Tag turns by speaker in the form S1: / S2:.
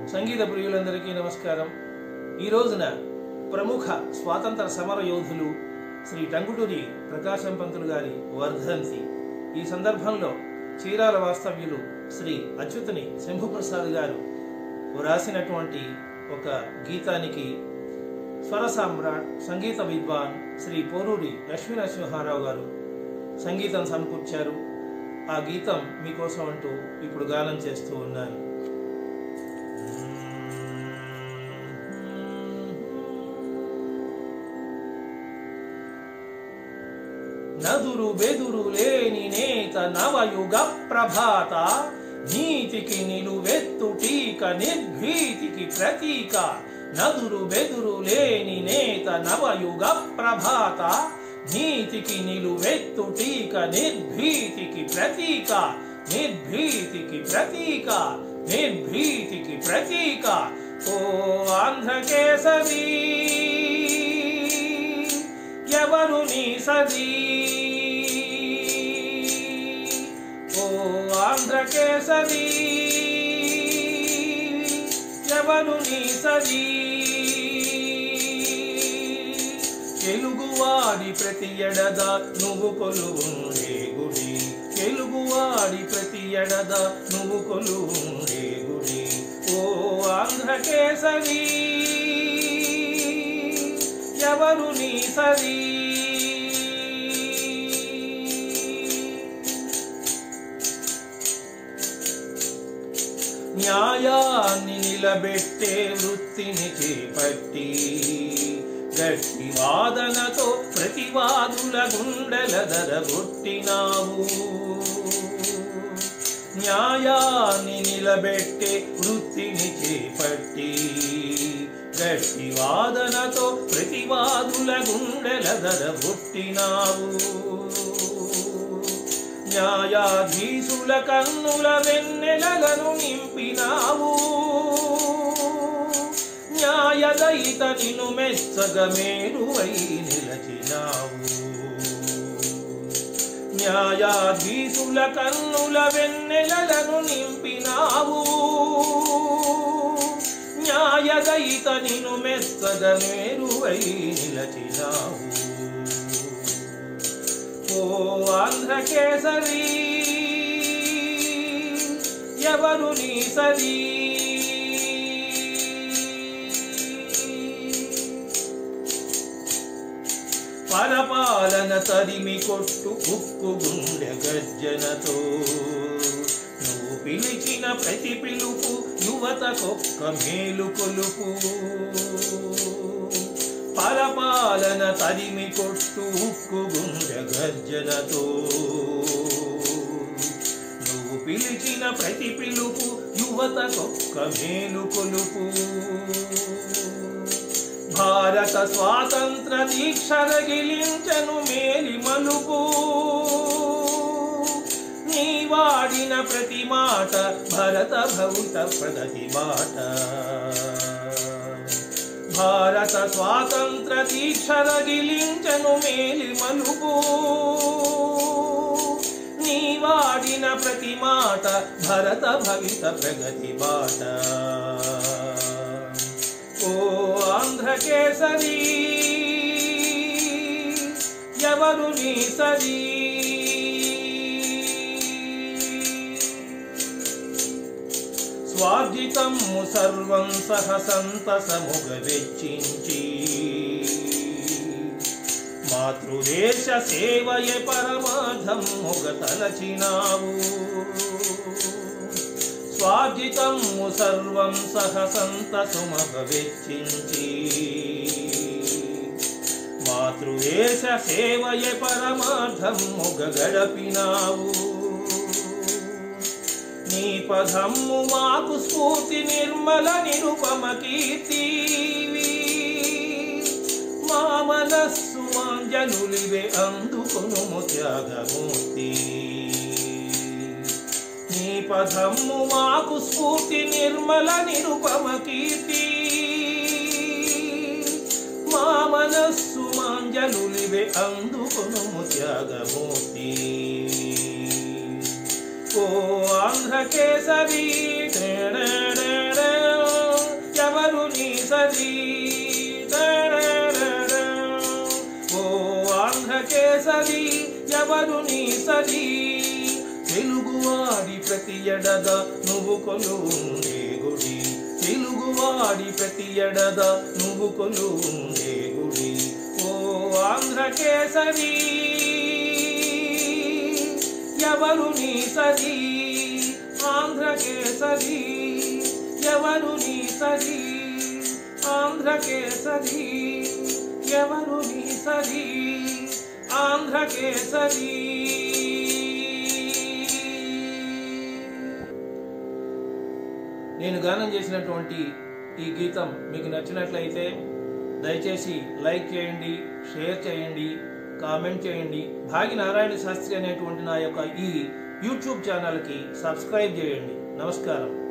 S1: సంగీత ప్రియులందరికీ నమస్కారం ఈ రోజున ప్రముఖ స్వాతంత్ర సమర యోధులు శ్రీ టంగుటూరి ప్రకాశం పంతులు గారి వర్ధంతి ఈ సందర్భంలో చీరాల వాస్తవ్యులు శ్రీ అచ్యుతని శంభుప్రసాద్ గారు వ్రాసినటువంటి ఒక గీతానికి స్వర సామ్రాట్ సంగీత విద్వాన్ శ్రీ పోరూరి లక్ష్మీ నరసింహారావు గారు సంగీతం సమకూర్చారు ఆ గీతం మీకోసం అంటూ ఇప్పుడు గానం చేస్తూ ఉన్నాను నదురు బెదురు లేని నేత నవయుగ ప్రభాత నీతికి నిలువెత్తుటీక నిర్భీతికి ప్రతీక నదురు బెదురు లేని నేత నవయుగ ప్రభాత నీతికి నిలువెత్తుటీక నిర్భీతికి ప్రతీక నిర్భీతికి ప్రతీక నిర్భీతికి ప్రతీక ఓ ఆంధ్రకేసరి ఎవరు నీ సది ఓ ఆంధ్రకేసరి ఎవరు నీ సది తెలుగువాడి ప్రతి ఎడద నువ్వు కొలువుండే గుడి తెలుగువాడి ప్రతి ఎడద నువ్వు కొలువుండే గుడి ఓ ఆంధ్రకేసరి ఎవరు నీ సరి న్యాయాన్ని నిలబెట్టే వృత్తిని చేపట్టి గట్టి వాదనతో ప్రతివాదుల గుండెల దరగొట్టినావు న్యాయాన్ని నిలబెట్టే వృత్తిని చేపట్టి గట్టి వాదనతో ప్రతివాదుల గుండెల దరగొట్టినావు న్యాయాధీశుల కన్నుల వెన్నెలలను నింపినావు న్యాయదయిత నిన్ను మెచ్చగ మేరువై నిలచినావు న్యాయాధీశుల కన్నుల వెన్నెలలను నింపినావు న్యాయదయిత నిన్ను మెచ్చగ మేరువై నిలచినావు ఓ ఆంధ్రకేసరి ఎవరు నీ సరి పరపాలన తరిమి కొట్టు ఉక్కు గుండె గర్జనతో నువ్వు పిలిచిన ప్రతి పిలుపు యువతకొక్క మేలు కొలుపు పరపాలన తరిమి కొట్టు ఉక్కు గుండె గర్జనతో నువ్వు పిలిచిన ప్రతి పిలుపు యువతకొక్క మేలు కొలుపు భారత స్వాతంత్ర దీక్షర గిలించను మేలి మలుపు నీ వాడిన ప్రతి మాట భరత భౌత ప్రగతి బాట భారత స్వాతంత్ర దీక్షర గిలించను మేలి మలుపు నీ వాడిన ప్రతి మాట భరత భవిత ప్రగతి బాట ఓ ఆంధ్రకేసరి ఎవరు నీ సరి స్వార్జితము సర్వం సహ సంతసముగ వెచ్చించి మాతృదేశ సేవయ పరమాధముగ తలచినావు స్వార్జితము సర్వం సహ సంతసుమగ వెచ్చించి మాతృదేశ సేవయ పరమార్థముగ గడపినావు నీ పదమ్ము మాకు స్ఫూర్తి నిర్మల నిరుపమ కీర్తివి మా మనస్సు మాంజలులివే అందుకొను త్యాగమూర్తి నీ పదమ్ము మాకు స్ఫూర్తి నిర్మల నిరుపమ కీర్తి మా మనస్సు మాంజలులివే అందుకొను త్యాగమూర్తి ఓ ఆంధ్ర కేసరి ఎవరు నీ సరి తెలుగువాడి ప్రతి ఎడద నువ్వు కొలుండే గుడి తెలుగువాడి ప్రతి ఎడద నువ్వు కొలుండే గుడి ఓ ఆంధ్ర కేసరి ఎవరు నీ సరి ఆంధ్ర కేసరి ఎవరు నీ సరి ఆంధ్ర కేసరి ఎవరు నీ సరి ఆంధ్ర కేసరి నేను గానం చేసినటువంటి ఈ గీతం మీకు నచ్చినట్లయితే దయచేసి లైక్ చేయండి షేర్ చేయండి కామెంట్ చేయండి భాగి నారాయణ శాస్త్రి అనేటువంటి నా యొక్క ఈ యూట్యూబ్ ఛానల్కి సబ్స్క్రైబ్ చేయండి నమస్కారం